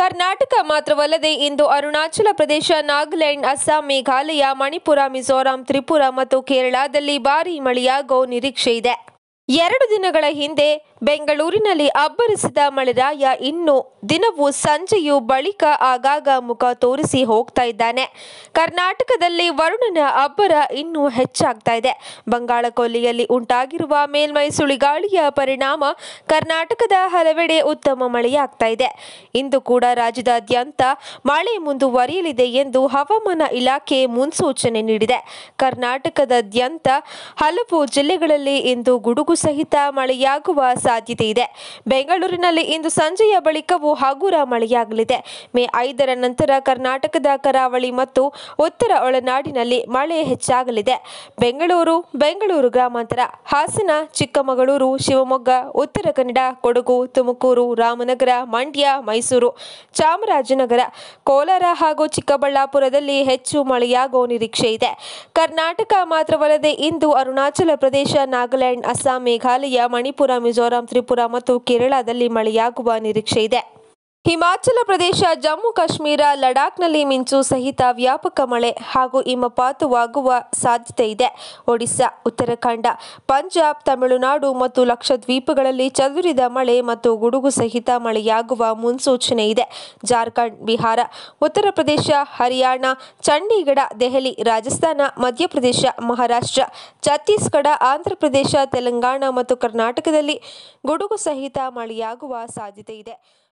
ಕರ್ನಾಟಕ ಮಾತ್ರವಲ್ಲದೆ ಇಂದು ಅರುಣಾಚಲ ಪ್ರದೇಶ ನಾಗಾಲ್ಯಾಂಡ್ ಅಸ್ಸಾಂ ಮೇಘಾಲಯ ಮಣಿಪುರ ಮಿಜೋರಾಂ ತ್ರಿಪುರ ಮತ್ತು ಕೇರಳದಲ್ಲಿ ಭಾರೀ ಮಳೆಯಾಗೋ ನಿರೀಕ್ಷೆ ಇದೆ ಎರಡು ದಿನಗಳ ಹಿಂದೆ ಬೆಂಗಳೂರಿನಲ್ಲಿ ಅಬ್ಬರಿಸಿದ ಮಳೆರಾಯ ಇನ್ನು ದಿನವೂ ಸಂಜೆಯೂ ಬಳಿಕ ಆಗಾಗ ಮುಖ ತೋರಿಸಿ ಹೋಗ್ತಾ ಇದ್ದಾನೆ ಕರ್ನಾಟಕದಲ್ಲಿ ವರುಣನ ಅಬ್ಬರ ಇನ್ನೂ ಹೆಚ್ಚಾಗ್ತಾ ಇದೆ ಬಂಗಾಳ ಕೊಲ್ಲಿಯಲ್ಲಿ ಉಂಟಾಗಿರುವ ಮೇಲ್ಮೈ ಸುಳಿಗಾಳಿಯ ಪರಿಣಾಮ ಕರ್ನಾಟಕದ ಹಲವೆಡೆ ಉತ್ತಮ ಮಳೆಯಾಗ್ತಾ ಇದೆ ಇಂದು ಕೂಡ ರಾಜ್ಯದಾದ್ಯಂತ ಮಳೆ ಮುಂದುವರಿಯಲಿದೆ ಎಂದು ಹವಾಮಾನ ಇಲಾಖೆ ಮುನ್ಸೂಚನೆ ನೀಡಿದೆ ಕರ್ನಾಟಕದಾದ್ಯಂತ ಹಲವು ಜಿಲ್ಲೆಗಳಲ್ಲಿ ಇಂದು ಗುಡುಗು ಸಹಿತ ಮಳೆಯಾಗುವ ಸಾಧ್ಯತೆ ಇದೆ ಬೆಂಗಳೂರಿನಲ್ಲಿ ಇಂದು ಸಂಜೆಯ ಬಳಿಕವೂ ಹಗುರ ಮಳೆಯಾಗಲಿದೆ ಮೇ ಐದರ ನಂತರ ಕರ್ನಾಟಕದ ಕರಾವಳಿ ಮತ್ತು ಉತ್ತರ ಒಳನಾಡಿನಲ್ಲಿ ಮಳೆ ಹೆಚ್ಚಾಗಲಿದೆ ಬೆಂಗಳೂರು ಬೆಂಗಳೂರು ಗ್ರಾಮಾಂತರ ಹಾಸನ ಚಿಕ್ಕಮಗಳೂರು ಶಿವಮೊಗ್ಗ ಉತ್ತರ ಕನ್ನಡ ಕೊಡಗು ತುಮಕೂರು ರಾಮನಗರ ಮಂಡ್ಯ ಮೈಸೂರು ಚಾಮರಾಜನಗರ ಕೋಲಾರ ಹಾಗೂ ಚಿಕ್ಕಬಳ್ಳಾಪುರದಲ್ಲಿ ಹೆಚ್ಚು ಮಳೆಯಾಗುವ ನಿರೀಕ್ಷೆ ಇದೆ ಕರ್ನಾಟಕ ಮಾತ್ರವಲ್ಲದೆ ಇಂದು ಅರುಣಾಚಲ ಪ್ರದೇಶ ನಾಗಾಲ್ಯಾಂಡ್ ಅಸ್ಸಾಂ ಮೇಘಾಲಯ ಮಣಿಪುರ ಮಿಜೋರಾಂ ತ್ರಿಪುರ ಮತ್ತು ಕೇರಳದಲ್ಲಿ ಮಳೆಯಾಗುವ ನಿರೀಕ್ಷೆ ಇದೆ ಹಿಮಾಚಲ ಪ್ರದೇಶ ಜಮ್ಮು ಕಾಶ್ಮೀರ ಲಡಾಖ್ನಲ್ಲಿ ಮಿಂಚು ಸಹಿತ ವ್ಯಾಪಕ ಮಳೆ ಹಾಗೂ ಹಿಮಪಾತವಾಗುವ ಸಾಧ್ಯತೆ ಇದೆ ಒಡಿಶಾ ಉತ್ತರಾಖಂಡ ಪಂಜಾಬ್ ತಮಿಳುನಾಡು ಮತ್ತು ಲಕ್ಷದ್ವೀಪಗಳಲ್ಲಿ ಚದುರಿದ ಮಳೆ ಮತ್ತು ಗುಡುಗು ಸಹಿತ ಮಳೆಯಾಗುವ ಮುನ್ಸೂಚನೆ ಇದೆ ಜಾರ್ಖಂಡ್ ಬಿಹಾರ ಉತ್ತರ ಪ್ರದೇಶ ಹರಿಯಾಣ ಚಂಡೀಗಢ ದೆಹಲಿ ರಾಜಸ್ಥಾನ ಮಧ್ಯಪ್ರದೇಶ ಮಹಾರಾಷ್ಟ್ರ ಛತ್ತೀಸ್ಗಢ ಆಂಧ್ರಪ್ರದೇಶ ತೆಲಂಗಾಣ ಮತ್ತು ಕರ್ನಾಟಕದಲ್ಲಿ ಗುಡುಗು ಸಹಿತ ಮಳೆಯಾಗುವ ಸಾಧ್ಯತೆ ಇದೆ